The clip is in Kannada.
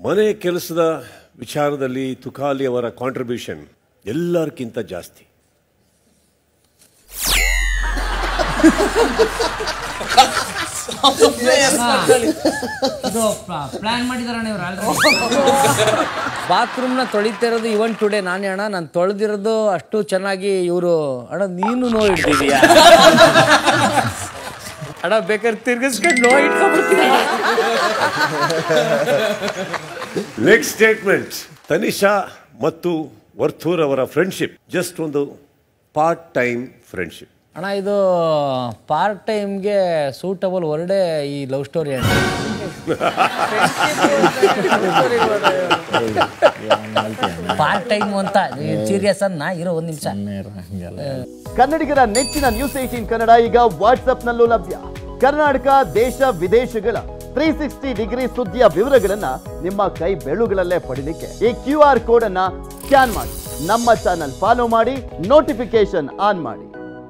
ಮನೆ ಕೆಲಸದ ವಿಚಾರದಲ್ಲಿ ತುಕಾಲಿ ಅವರ ಕಾಂಟ್ರಿಬ್ಯೂಷನ್ ಎಲ್ಲರಿಗಿಂತ ಜಾಸ್ತಿ ಇದು ಪ್ಲಾನ್ ಮಾಡಿದಾರಣ್ಣ ಇವ್ರು ಆಲ್ರೆಡಿ ಬಾತ್ರೂಮ್ನ ತೊಳಿತಿರೋದು ಇವನ್ ಟುಡೇ ನಾನೇ ಅಣ್ಣ ನಾನು ತೊಳೆದಿರೋದು ಅಷ್ಟು ಚೆನ್ನಾಗಿ ಇವರು ಅಣ್ಣ ನೀನು ನೋ ಹಿಡ್ದಿದೀಯಾ ಅಣ್ಣ ಬೇಕಾದ್ರೆ ತಿರ್ಗಿಸ್ಕೊಂಡು ನೋ ಇಟ್ಕೊಂಡ್ಬಿಡ್ತೀನಿ ನೆಕ್ಸ್ಟ್ ಸ್ಟೇಟ್ಮೆಂಟ್ ತನಿಷಾ ಮತ್ತು ವರ್ತೂರ್ ಅವರ ಫ್ರೆಂಡ್ಶಿಪ್ ಜಸ್ಟ್ ಒಂದು ಪಾರ್ಟ್ ಟೈಮ್ ಫ್ರೆಂಡ್ಶಿಪ್ ಅಣ್ಣ ಇದು ಪಾರ್ಟ್ ಟೈಮ್ಗೆ ಸೂಟಬಲ್ ವರ್ಡೇ ಈ ಲವ್ ಸ್ಟೋರಿ ಅಣ್ಣ ಪಾರ್ಟ್ ಟೈಮ್ ಅಂತ ಸೀರಿಯಸ್ ಅನ್ನ ಇರೋ ಒಂದ್ ನಿಮಿಷ ಕನ್ನಡಿಗರ ನೆಚ್ಚಿನ ನ್ಯೂಸ್ ಏಟೀನ್ ಕನ್ನಡ ಈಗ ವಾಟ್ಸ್ಆಪ್ನಲ್ಲೂ ಲಭ್ಯ ಕರ್ನಾಟಕ ದೇಶ ವಿದೇಶಗಳ ತ್ರೀ ಸಿಕ್ಸ್ಟಿ ಡಿಗ್ರಿ ಸುದ್ದಿಯ ವಿವರಗಳನ್ನ ನಿಮ್ಮ ಕೈ ಬೆಳುಗಳಲ್ಲೇ ಪಡಿಲಿಕ್ಕೆ ಈ ಕ್ಯೂ ಆರ್ ಕೋಡ್ ಅನ್ನ ಸ್ಕ್ಯಾನ್ ಮಾಡಿ ನಮ್ಮ ಚಾನಲ್ ಫಾಲೋ ಮಾಡಿ ನೋಟಿಫಿಕೇಶನ್ ಆನ್ ಮಾಡಿ